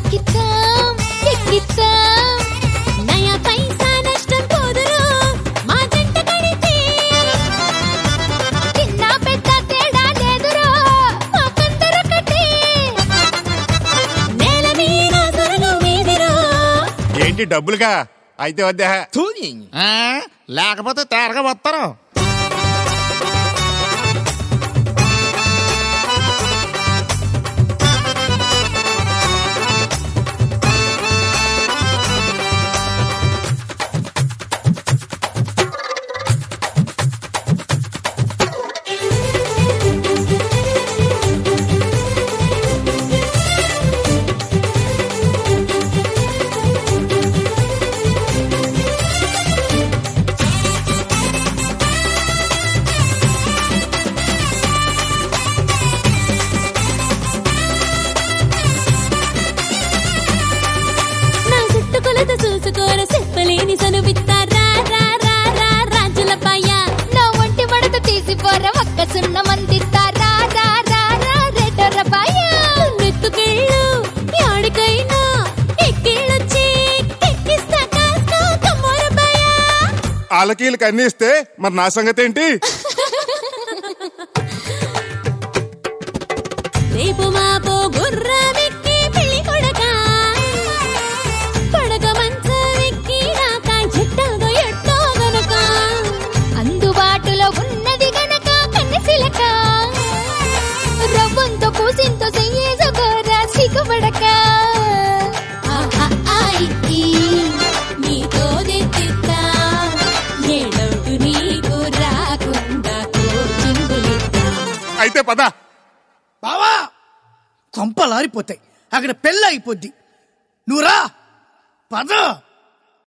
ఎక్కిద్దాం ఎక్కిద్దాం నయా పైసా నష్టం పోదురు మా జంట కడితే చిన్న పెద్ద తేడా లేదురో మా పందరొకటే నేల మీద సొరగం మీదిరో ఏంటి డబ్బులుగా అయితే వద్దా ఆ, లేకపోతే తేరగా వస్తారు నా చుట్టు కొలత చూసుకోర చెప్పలేని సనువిత్త రా రా రా రా రాజుల పాయ నా ఒంటి మడత తీసి పోర ఒక్క సున్న మందిత్త రా రా రా రా రెడ్డర పాయ నెత్తుకెళ్ళు యాడికైనా ఎక్కిళ్ళొచ్చి ఎక్కిస్తా కాస్కో కమ్మోర పాయ ఆలకీలకు అన్ని ఇస్తే మరి నా సంగతి ఏంటి రేపు మాపో గుర్రమెక్కి పెళ్లి కొడక పడక మంచమెక్కి రాక ఎట్టాగో ఎట్టో గనక అందుబాటులో ఉన్నది గనక కన్నెసిలక రవ్వంతో పూసింతో చెయ్యేసుకోరా సిగ్గుపడక ఆహా, ఆయి, ఈ, నీతో తెచ్చిస్తా. ఏ డౌటు నీకు రాకుండా కోచింగులిస్తా అయితే పద బావా కొంపలారిపోతాయి అక్కడ పెళ్ళి అయిపోద్ది నువ్వు రా పద